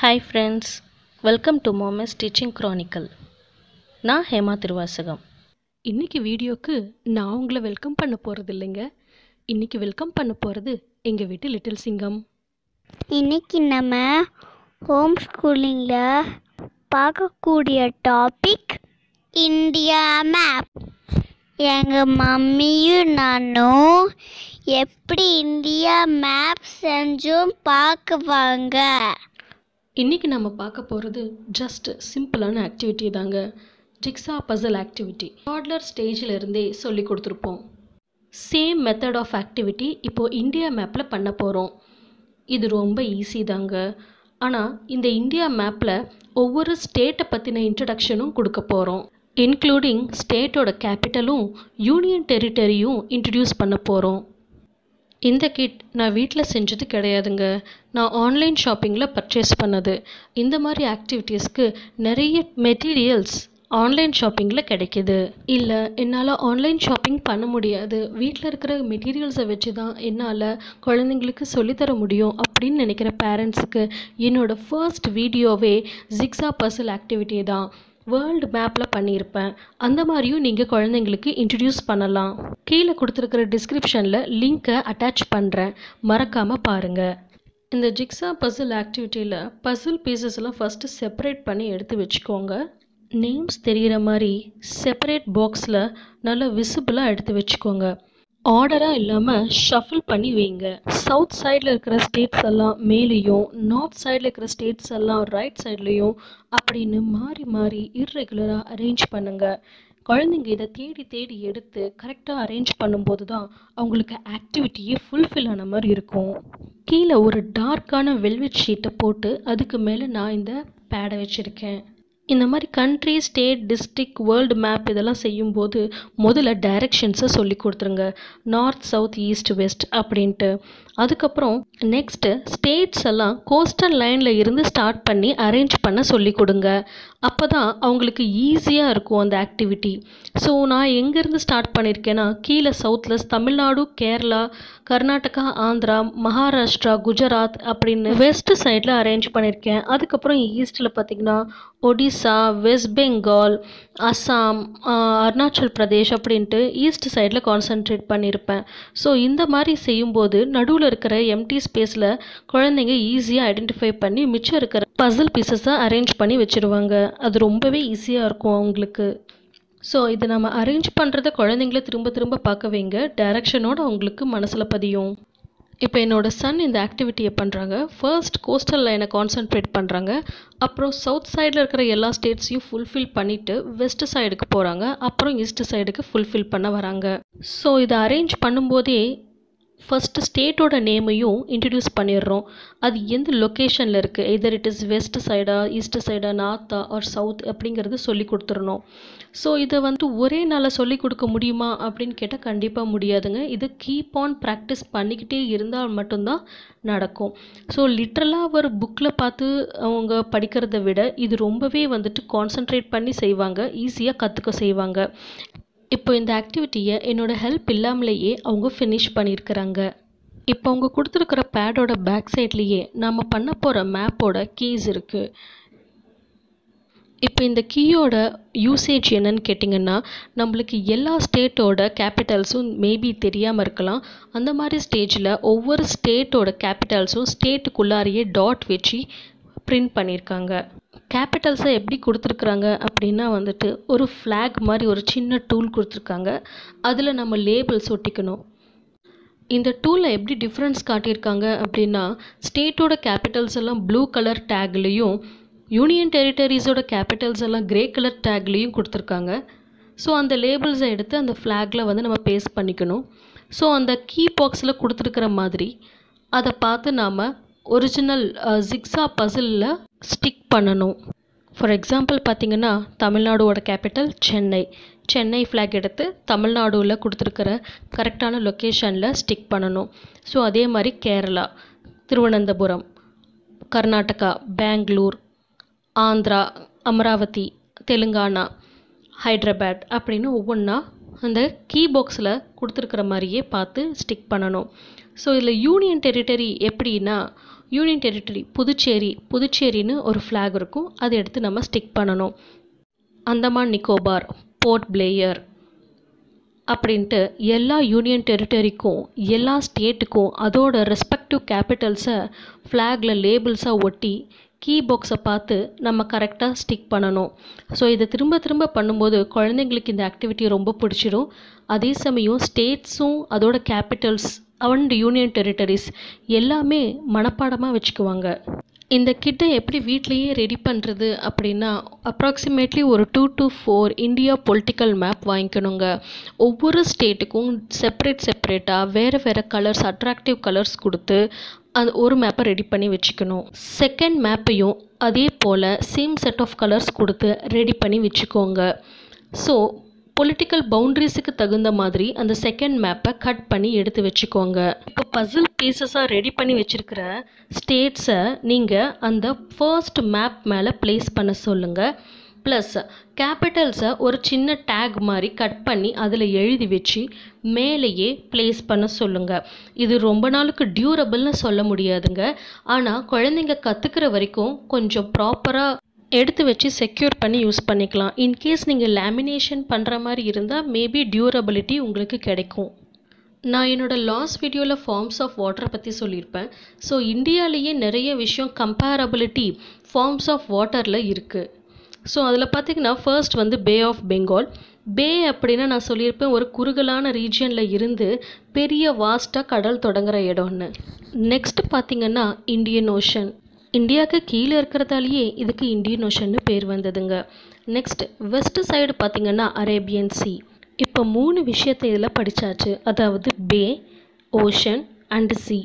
hi friends welcome to mom's teaching chronicle நான் ஹேமா திருவாசகம் இன்னைக்கு வீடியோக்கு நான் உங்களை வெல்கம் பண்ண போகிறது இல்லைங்க இன்னைக்கு வெல்கம் பண்ண போகிறது எங்கள் வீட்டு லிட்டில் சிங்கம் இன்னைக்கு நம்ம ஹோம் ஸ்கூலிங்கில் பார்க்கக்கூடிய டாபிக் இந்தியா மேப் எங்கள் மம்மியும் நானும் எப்படி இந்தியா மேப் செஞ்சும் பார்க்குவாங்க இன்னைக்கு நம்ம பார்க்க போகிறது ஜஸ்ட் சிம்பிளான ஆக்டிவிட்டி தாங்க ஜிக்ஸா பசல் ஆக்டிவிட்டி டாட்லர் ஸ்டேஜில் இருந்தே சொல்லி கொடுத்துருப்போம் சேம் மெத்தட் ஆஃப் ஆக்டிவிட்டி இப்போது இந்தியா மேப்பில் பண்ண போகிறோம் இது ரொம்ப ஈஸி தாங்க ஆனால் இந்த இந்தியா மேப்பில் ஒவ்வொரு ஸ்டேட்டை பற்றின இன்ட்ரடக்ஷனும் கொடுக்க போகிறோம் இன்க்ளூடிங் ஸ்டேட்டோட கேபிட்டலும் யூனியன் டெரிட்டரியும் இன்ட்ரடியூஸ் பண்ண போகிறோம் இந்த கிட் நான் வீட்டில் செஞ்சது கிடையாதுங்க நான் ஆன்லைன் ஷாப்பிங்கில் பர்ச்சேஸ் பண்ணது இந்த மாதிரி ஆக்டிவிட்டீஸ்க்கு நிறைய மெட்டீரியல்ஸ் ஆன்லைன் ஷாப்பிங்கில் கிடைக்கிது இல்லை என்னால் ஆன்லைன் ஷாப்பிங் பண்ண முடியாது வீட்டில் இருக்கிற மெட்டீரியல்ஸை வச்சு தான் என்னால் குழந்தைங்களுக்கு சொல்லித்தர முடியும் அப்படின்னு நினைக்கிற பேரண்ட்ஸுக்கு என்னோடய ஃபர்ஸ்ட் வீடியோவே ஜிக்ஸா பர்சல் ஆக்டிவிட்டி தான் வேர்ல்டு மேப்பில் பண்ணியிருப்பேன் அந்த மாதிரியும் நீங்கள் குழந்தைங்களுக்கு இன்ட்ரடியூஸ் பண்ணலாம் கீழே கொடுத்துருக்கிற டிஸ்கிரிப்ஷனில் லிங்க்கை அட்டாச் பண்ணுறேன் மறக்காமல் பாருங்கள் இந்த ஜிக்ஸா பசில் ஆக்டிவிட்டியில் பசில் பீசஸ் எல்லாம் ஃபஸ்ட்டு செப்பரேட் பண்ணி எடுத்து வச்சுக்கோங்க நேம்ஸ் தெரிகிற மாதிரி செப்பரேட் பாக்ஸில் நல்லா விசிபிளாக எடுத்து வச்சுக்கோங்க ஆர்டராக இல்லாமல் ஷஃபிள் பண்ணி வைங்க சவுத் சைடில் இருக்கிற ஸ்டேட்ஸ் எல்லாம் மேலேயும் நார்த் சைடில் இருக்கிற ஸ்டேட்ஸ் எல்லாம் ரைட் சைட்லேயும் அப்படின்னு மாறி மாறி இர்ரெகுலராக அரேஞ்ச் பண்ணுங்கள் குழந்தைங்க இதை தேடி தேடி எடுத்து கரெக்டாக அரேஞ்ச் பண்ணும்போது தான் அவங்களுக்கு ஆக்டிவிட்டியே ஃபுல்ஃபில் ஆன மாதிரி இருக்கும் கீழே ஒரு டார்க்கான வெல்வெட் ஷீட்டை போட்டு அதுக்கு மேலே நான் இந்த பேடை வச்சுருக்கேன் இந்த மாதிரி country state district world map இதெல்லாம் செய்யும்போது முதல்ல டைரக்ஷன்ஸை சொல்லி கொடுத்துருங்க நார்த் சவுத் ஈஸ்ட் வெஸ்ட் அப்படின்ட்டு அதுக்கப்புறம் நெக்ஸ்ட்டு ஸ்டேட்ஸ் எல்லாம் கோஸ்டல் லைனில் இருந்து ஸ்டார்ட் பண்ணி அரேஞ்ச் பண்ண சொல்லி கொடுங்க அப்போ தான் அவங்களுக்கு ஈஸியாக இருக்கும் அந்த ஆக்டிவிட்டி ஸோ நான் எங்கேருந்து ஸ்டார்ட் பண்ணியிருக்கேன்னா கீழே சவுத்தில் தமிழ்நாடு கேரளா கர்நாடகா ஆந்திரா மகாராஷ்டிரா குஜராத் அப்படின்னு வெஸ்ட் சைடில் அரேஞ்ச் பண்ணியிருக்கேன் அதுக்கப்புறம் ஈஸ்ட்டில் பார்த்திங்கன்னா ஒடிசா வெஸ்ட் பெங்கால் அஸ்ஸாம் அருணாச்சல் பிரதேஷ் அப்படின்ட்டு ஈஸ்ட் சைடில் கான்சென்ட்ரேட் பண்ணியிருப்பேன் ஸோ இந்த மாதிரி செய்யும்போது நடுவில் இருக்கிற எம்டி ஸ்பேஸில் குழந்தைங்க ஈஸியாக ஐடென்டிஃபை பண்ணி மிச்சம் இருக்கிற பசில் பீசஸை அரேஞ்ச் பண்ணி வச்சுருவாங்க அது ரொம்பவே ஈஸியாக இருக்கும் அவங்களுக்கு ஸோ இதை நம்ம அரேஞ்ச் பண்ணுறத குழந்தைங்கள திரும்ப திரும்ப பார்க்க வைங்க டைரக்ஷனோட அவங்களுக்கு மனசில் பதியும் இப்போ என்னோடய சன் இந்த ஆக்டிவிட்டியை பண்ணுறாங்க ஃபர்ஸ்ட் கோஸ்டல் லைனை கான்சென்ட்ரேட் பண்ணுறாங்க அப்புறம் சவுத் சைடில் இருக்கிற எல்லா ஸ்டேட்ஸையும் ஃபுல்ஃபில் பண்ணிவிட்டு வெஸ்ட் சைடுக்கு போகிறாங்க அப்புறம் ஈஸ்ட் சைடுக்கு ஃபுல்ஃபில் பண்ண வராங்க ஸோ இதை அரேஞ்ச் பண்ணும்போதே ஃபஸ்ட்டு ஸ்டேட்டோட நேமையும் இன்ட்ரடியூஸ் பண்ணிடுறோம் அது எந்த லொக்கேஷனில் இருக்குது எதர் இட் இஸ் வெஸ்ட் சைடா ஈஸ்ட் சைடா நார்த்தா ஆர் சவுத் அப்படிங்கிறது சொல்லி கொடுத்துடணும் ஸோ இதை வந்து ஒரே நாளில் சொல்லி கொடுக்க முடியுமா அப்படின்னு கேட்டால் கண்டிப்பாக முடியாதுங்க இது கீப் ஆன் ப்ராக்டிஸ் பண்ணிக்கிட்டே இருந்தால் மட்டும்தான் நடக்கும் ஸோ லிட்ரலாக ஒரு புக்கில் பார்த்து அவங்க படிக்கிறத விட இது ரொம்பவே வந்துட்டு கான்சென்ட்ரேட் பண்ணி செய்வாங்க ஈஸியாக கற்றுக்க செய்வாங்க இப்போ இந்த ஆக்டிவிட்டியை என்னோடய ஹெல்ப் இல்லாமலேயே அவங்க ஃபினிஷ் பண்ணியிருக்கிறாங்க இப்போ அவங்க கொடுத்துருக்குற பேடோட பேக் சைட்லேயே நம்ம பண்ண போகிற மேப்போட கீஸ் இருக்குது இப்போ இந்த கீயோட யூசேஜ் என்னன்னு கேட்டிங்கன்னா நம்மளுக்கு எல்லா ஸ்டேட்டோட கேபிட்டல்ஸும் மேபி தெரியாமல் இருக்கலாம் அந்த மாதிரி ஸ்டேஜில் ஒவ்வொரு ஸ்டேட்டோட கேபிட்டல்ஸும் ஸ்டேட்டுக்குள்ளாரையே டாட் வச்சு பிரிண்ட் பண்ணியிருக்காங்க கேபிட்டல்ஸை எப்படி கொடுத்துருக்குறாங்க அப்படின்னா வந்துட்டு ஒரு ஃப்ளாக் மாதிரி ஒரு சின்ன டூல் கொடுத்துருக்காங்க அதில் நம்ம லேபிள்ஸ் ஒட்டிக்கணும் இந்த டூலில் எப்படி டிஃப்ரென்ஸ் காட்டியிருக்காங்க அப்படின்னா ஸ்டேட்டோட கேபிட்டல்ஸ் எல்லாம் ப்ளூ கலர் டேக்லேயும் யூனியன் டெரிட்டரிஸோட கேபிட்டல்ஸ் எல்லாம் கிரே கலர் டேக்லேயும் கொடுத்துருக்காங்க ஸோ அந்த லேபிள்ஸை எடுத்து அந்த ஃப்ளாகில் வந்து நம்ம பேஸ்ட் பண்ணிக்கணும் ஸோ அந்த கீ பாக்ஸில் கொடுத்துருக்கிற மாதிரி அதை பார்த்து நாம் ஒரிஜினல் ஜிக்ஸா பசிலில் ஸ்டிக் பண்ணணும் ஃபார் எக்ஸாம்பிள் பார்த்திங்கன்னா தமிழ்நாடோட கேபிட்டல் சென்னை சென்னை ஃப்ளாக் எடுத்து தமிழ்நாடுவில் கொடுத்துருக்கிற கரெக்டான லொக்கேஷனில் ஸ்டிக் பண்ணணும் ஸோ அதே மாதிரி கேரளா திருவனந்தபுரம் கர்நாடகா பெங்களூர் ஆந்திரா அமராவதி தெலுங்கானா ஹைட்ராபாத் அப்படின்னு ஒவ்வொன்றா அந்த கீ பாக்ஸில் கொடுத்துருக்குற மாதிரியே பார்த்து ஸ்டிக் பண்ணணும் ஸோ இதில் யூனியன் டெரிட்டரி எப்படின்னா யூனியன் டெரிட்டரி புதுச்சேரி புதுச்சேரின்னு ஒரு ஃப்ளாக் இருக்கும் அதை எடுத்து நம்ம ஸ்டிக் பண்ணணும் அந்தமான் நிக்கோபார் போர்ட் பிளேயர் அப்படின்ட்டு எல்லா யூனியன் டெரிட்டரிக்கும் எல்லா ஸ்டேட்டுக்கும் அதோட ரெஸ்பெக்டிவ் கேபிட்டல்ஸை ஃப்ளாகில் லேபிள்ஸாக ஒட்டி கீ பாக்ஸை பார்த்து நம்ம கரெக்டாக ஸ்டிக் பண்ணணும் ஸோ இதை திரும்ப திரும்ப பண்ணும்போது குழந்தைங்களுக்கு இந்த ஆக்டிவிட்டி ரொம்ப பிடிச்சிடும் அதே சமயம் ஸ்டேட்ஸும் அதோட கேபிட்டல்ஸ் அண்ட் யூனியன் டெரிட்டரிஸ் எல்லாமே மனப்பாடமாக வச்சுக்குவாங்க இந்த கிட்டை எப்படி வீட்லேயே ரெடி பண்ணுறது அப்படின்னா அப்ராக்சிமேட்லி ஒரு two to four India political map வாங்கிக்கணுங்க ஒவ்வொரு ஸ்டேட்டுக்கும் செப்பரேட் செப்பரேட்டாக வேறு வேறு கலர்ஸ் அட்ராக்டிவ் கலர்ஸ் கொடுத்து அந்த ஒரு மேப்பை ரெடி பண்ணி வச்சுக்கணும் செகண்ட் மேப்பையும் அதே போல் சேம் செட் ஆஃப் கலர்ஸ் கொடுத்து ரெடி பண்ணி வச்சுக்கோங்க ஸோ பொலிட்டிக்கல் பவுண்ட்ரிஸுக்கு தகுந்த மாதிரி அந்த செகண்ட் மேப்பை கட் பண்ணி எடுத்து வச்சுக்கோங்க இப்போ பசில் பீசஸாக ரெடி பண்ணி வச்சுருக்கிற ஸ்டேட்ஸை நீங்கள் அந்த ஃபர்ஸ்ட் மேப் மேலே ப்ளேஸ் பண்ண சொல்லுங்கள் ப்ளஸ் கேபிட்டல்ஸை ஒரு சின்ன டேக் மாதிரி கட் பண்ணி அதில் எழுதி வச்சு மேலேயே ப்ளேஸ் பண்ண சொல்லுங்கள் இது ரொம்ப நாளுக்கு டியூரபிள்னு சொல்ல முடியாதுங்க ஆனால் குழந்தைங்க கற்றுக்கிற வரைக்கும் கொஞ்சம் ப்ராப்பராக எடுத்து வச்சு செக்யூர் பண்ணி யூஸ் பண்ணிக்கலாம் இன்கேஸ் நீங்கள் லேமினேஷன் பண்ணுற மாதிரி இருந்தால் மேபி டியூரபிலிட்டி உங்களுக்கு கிடைக்கும் நான் என்னோடய லாஸ்ட் வீடியோவில் ஃபார்ம்ஸ் ஆஃப் வாட்டரை பற்றி சொல்லியிருப்பேன் ஸோ இந்தியாவிலேயே நிறைய விஷயம் கம்பேரபிலிட்டி ஃபார்ம்ஸ் ஆஃப் வாட்டரில் இருக்குது ஸோ அதில் பார்த்தீங்கன்னா ஃபர்ஸ்ட் வந்து பே ஆஃப் பெங்கால் பே அப்படின்னா நான் சொல்லியிருப்பேன் ஒரு குறுகலான ரீஜியனில் இருந்து பெரிய வாஸ்ட்டாக கடல் தொடங்குற இடம்னு நெக்ஸ்ட் பார்த்தீங்கன்னா இந்தியன் ஓஷன் இந்தியாவுக்கு கீழே இருக்கிறதாலேயே இதுக்கு இந்தியன் ஓஷன்னு பேர் வந்ததுங்க நெக்ஸ்ட் வெஸ்ட் சைடு பார்த்தீங்கன்னா அரேபியன் சி இப்போ மூணு விஷயத்தை இதில் படித்தாச்சு அதாவது bay ocean and sea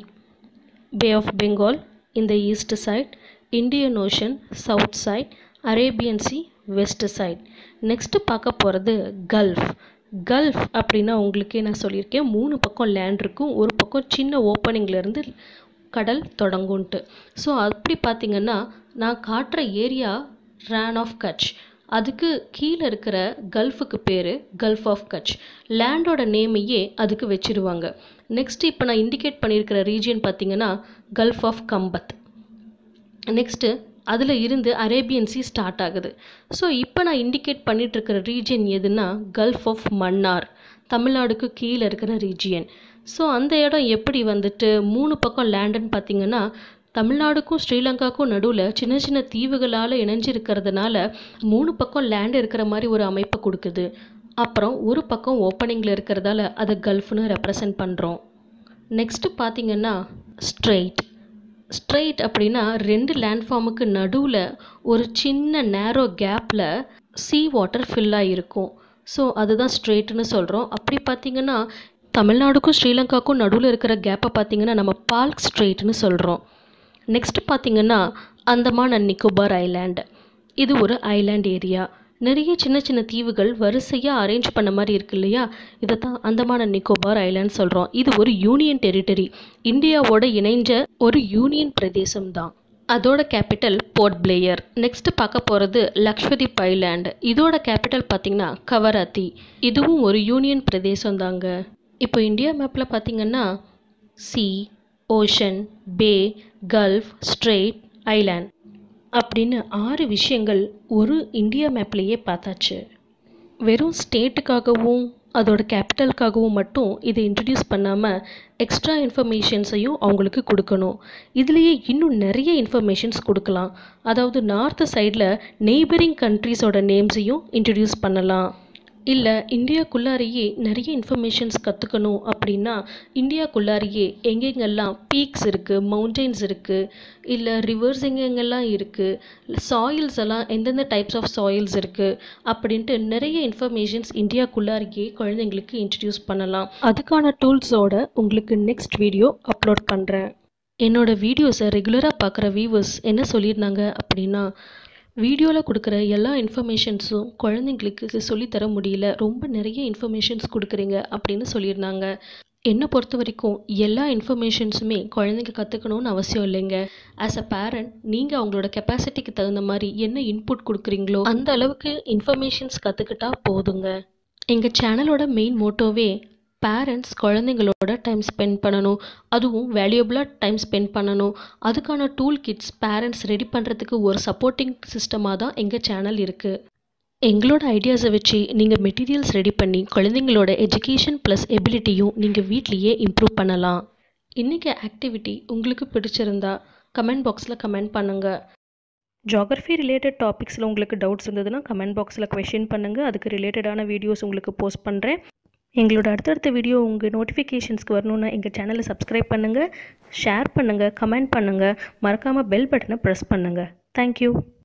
bay of Bengal இந்த east side Indian ocean south side Arabian sea west side next பார்க்க போகிறது கல்ஃப் கல்ஃப் அப்படின்னா உங்களுக்கே நான் சொல்லியிருக்கேன் மூணு பக்கம் லேண்ட் இருக்கும் ஒரு பக்கம் சின்ன ஓப்பனிங்லேருந்து கடல் தொடங்கும்ன்ட்டு ஸோ அப்படி பார்த்திங்கன்னா நான் காட்டுற ஏரியா ரேன் ஆஃப் கட்ச் அதுக்கு கீழே இருக்கிற கல்ஃபுக்கு பேர் கல்ஃப் ஆஃப் கட்ச் லேண்டோட நேமையே அதுக்கு வச்சிருவாங்க நெக்ஸ்ட் இப்போ நான் இண்டிகேட் பண்ணியிருக்கிற ரீஜியன் பார்த்திங்கன்னா கல்ஃப் ஆஃப் கம்பத் நெக்ஸ்ட்டு அதில் இருந்து அரேபியன் சி ஸ்டார்ட் ஆகுது ஸோ இப்போ நான் இண்டிகேட் பண்ணிகிட்ருக்கிற ரீஜியன் எதுனா கல்ஃப் ஆஃப் மன்னார் தமிழ்நாடுக்கு கீழே இருக்கிற ரீஜியன் ஸோ அந்த இடம் எப்படி வந்துட்டு மூணு பக்கம் லேண்டுன்னு பார்த்தீங்கன்னா தமிழ்நாடுக்கும் ஸ்ரீலங்காவுக்கும் நடுவில் சின்ன சின்ன தீவுகளால் இணைஞ்சிருக்கிறதுனால மூணு பக்கம் லேண்ட் இருக்கிற மாதிரி ஒரு அமைப்பை கொடுக்குது அப்புறம் ஒரு பக்கம் ஓப்பனிங்கில் இருக்கிறதால அதை கல்ஃப்னு ரெப்ரசன்ட் பண்ணுறோம் நெக்ஸ்ட்டு பார்த்தீங்கன்னா ஸ்ட்ரெயிட் ஸ்ட்ரெயிட் அப்படின்னா ரெண்டு லேண்ட்ஃபார்முக்கு நடுவில் ஒரு சின்ன நேரோ கேப்பில் சீ வாட்டர் ஃபில் ஆகிருக்கும் ஸோ அதுதான் ஸ்ட்ரெயிட்னு சொல்கிறோம் அப்படி பார்த்தீங்கன்னா தமிழ்நாடுக்கும் ஸ்ரீலங்காவுக்கும் நடுவில் இருக்கிற கேப்பை பார்த்தீங்கன்னா நம்ம பால்க் ஸ்ட்ரெயிட்னு சொல்கிறோம் நெக்ஸ்ட் பார்த்தீங்கன்னா அந்தமான் அண்ட் நிக்கோபார் ஐலாண்ட் இது ஒரு ஐலாண்ட் ஏரியா நிறைய சின்ன சின்ன தீவுகள் வரிசையாக அரேஞ்ச் பண்ண மாதிரி இருக்கு இல்லையா இதை தான் அந்தமான் அண்ட் நிக்கோபார் ஐலாண்ட் சொல்கிறோம் இது ஒரு யூனியன் டெரிட்டரி இந்தியாவோட இணைஞ்ச ஒரு யூனியன் பிரதேசம் தான் அதோட கேபிட்டல் போர்ட் பிளேயர் நெக்ஸ்ட் பார்க்க போகிறது லக்ஷ்வதீப் ஐலாண்ட் இதோட கேபிட்டல் பார்த்தீங்கன்னா கவராத்தி இதுவும் ஒரு யூனியன் பிரதேசம் தாங்க இப்போ இந்தியா மேப்பில் பார்த்தீங்கன்னா sea ocean bay gulf strait island அப்படின்னு ஆறு விஷயங்கள் ஒரு இந்தியா மேப்லேயே பார்த்தாச்சு வெறும் ஸ்டேட்டுக்காகவும் அதோட கேபிட்டலுக்காகவும் மட்டும் இதை இன்ட்ரடியூஸ் பண்ணாமல் எக்ஸ்ட்ரா இன்ஃபர்மேஷன்ஸையும் அவங்களுக்கு கொடுக்கணும் இதுலேயே இன்னும் நிறைய இன்ஃபர்மேஷன்ஸ் கொடுக்கலாம் அதாவது நார்த்து சைடில் நெய்பரிங் கண்ட்ரீஸோட நேம்ஸையும் இன்ட்ரடியூஸ் பண்ணலாம் இல்லை இந்தியாக்குள்ளாரையே நிறைய இன்ஃபர்மேஷன்ஸ் கற்றுக்கணும் அப்படின்னா இந்தியாக்குள்ளாரையே எங்கெங்கெல்லாம் பீக்ஸ் இருக்குது மவுண்டெயின்ஸ் இருக்குது இல்லை ரிவர்ஸ் எங்கெங்கெல்லாம் இருக்குது சாயில்ஸ் எல்லாம் எந்தெந்த டைப்ஸ் ஆஃப் சாயில்ஸ் இருக்குது அப்படின்ட்டு நிறைய இன்ஃபர்மேஷன்ஸ் இந்தியாக்குள்ளாரையே குழந்தைங்களுக்கு இன்ட்ரடியூஸ் பண்ணலாம் அதுக்கான டூல்ஸோட உங்களுக்கு நெக்ஸ்ட் வீடியோ அப்லோட் பண்ணுறேன் என்னோடய வீடியோஸை ரெகுலராக பார்க்குற வியூவர்ஸ் என்ன சொல்லியிருந்தாங்க அப்படின்னா வீடியோவில் கொடுக்குற எல்லா இன்ஃபர்மேஷன்ஸும் குழந்தைங்களுக்கு சொல்லித்தர முடியல ரொம்ப நிறைய இன்ஃபர்மேஷன்ஸ் கொடுக்குறீங்க அப்படின்னு சொல்லியிருந்தாங்க என்னை பொறுத்த வரைக்கும் எல்லா இன்ஃபர்மேஷன்ஸுமே குழந்தைங்க கற்றுக்கணும்னு அவசியம் இல்லைங்க ஆஸ் அ பேரண்ட் நீங்கள் அவங்களோட கெப்பாசிட்டிக்கு தகுந்த மாதிரி என்ன இன்புட் கொடுக்குறீங்களோ அந்த அளவுக்கு இன்ஃபர்மேஷன்ஸ் கற்றுக்கிட்டா போதுங்க எங்கள் சேனலோட மெயின் மோட்டோவே பேரண்ட்ஸ் குழந்தைங்களோட டைம் ஸ்பெண்ட் பண்ணணும் அதுவும் வேல்யூபிளாக டைம் ஸ்பெண்ட் பண்ணணும் அதுக்கான டூல் கிட்ஸ் பேரண்ட்ஸ் ரெடி பண்ணுறதுக்கு ஒரு சப்போர்ட்டிங் சிஸ்டமாக தான் எங்கள் சேனல் இருக்குது எங்களோட ஐடியாஸை வச்சு நீங்கள் மெட்டீரியல்ஸ் ரெடி பண்ணி குழந்தைங்களோட எஜுகேஷன் ப்ளஸ் எபிலிட்டியும் நீங்கள் வீட்லேயே இம்ப்ரூவ் பண்ணலாம் இன்றைக்கி ஆக்டிவிட்டி உங்களுக்கு பிடிச்சிருந்தா கமெண்ட் பாக்ஸில் கமெண்ட் பண்ணுங்கள் ஜாகிரஃபி ரிலேட்டட் டாபிக்ஸில் உங்களுக்கு டவுட்ஸ் இருந்ததுன்னா கமெண்ட் பாக்ஸில் கொஷின் பண்ணுங்கள் அதுக்கு ரிலேட்டடான வீடியோஸ் உங்களுக்கு போஸ்ட் பண்ணுறேன் எங்களோட அடுத்தடுத்த வீடியோ உங்கள் நோட்டிஃபிகேஷன்ஸ்க்கு வரணுன்னா எங்கள் சேனலை சப்ஸ்கிரைப் பண்ணுங்கள் ஷேர் பண்ணுங்கள் கமெண்ட் பண்ணுங்கள் மறக்காமல் பெல் பட்டனை ப்ரெஸ் பண்ணுங்கள் தேங்க்யூ